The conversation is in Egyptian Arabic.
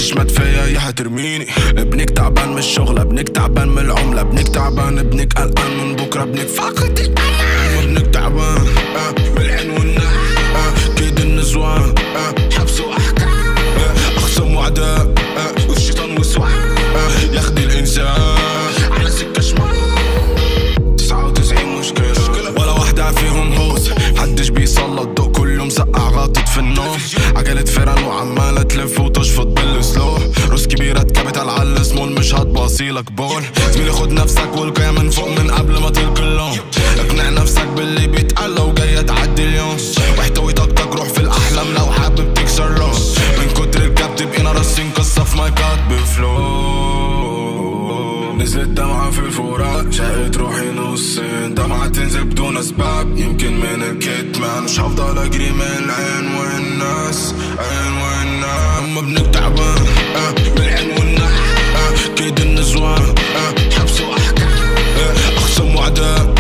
تشمت فيا يا هترميني ابنك تعبان من الشغل ابنك تعبان من العملة ابنك تعبان ابنك قلقان من بكرة ابنك فاقد الأمان ابنك تعبان آه، من العين والنار آه، كيد النزوان آه، حبس وأحكام آه، أخصم وعداء آه، والشيطان وسوان آه، ياخدي الإنسان على سكة شمال 99 مشكلة ولا واحدة فيهم هوس محدش بيصلى الضوء كل يوم سقع غاطت في النوم عجلة فرن وعمالة تلف وتشفط بالسلو روس كبيرة اتكبت على السمول مش هتباصيلك بول زميلي خد نفسك والقيا من فوق من قبل ما تلقي اللون اقنع نفسك باللي بيتقال لو جاية تعدي اليوم واحتوي طاقتك روح في الأحلام لو حابب تكسر لون من كتر الكبت بقينا راسين قصة في مايكات بفلو نزلت دمعة في الفراق شقت روحي نصين دمعة تنزل بدون أسباب يمكن من الكتمان مش هفضل أجري من العين والناس عين والناس أما ابنك تعبان آه من العين والناس آه كيد النزوان آه حبس وأحكام آه أخصم وعداء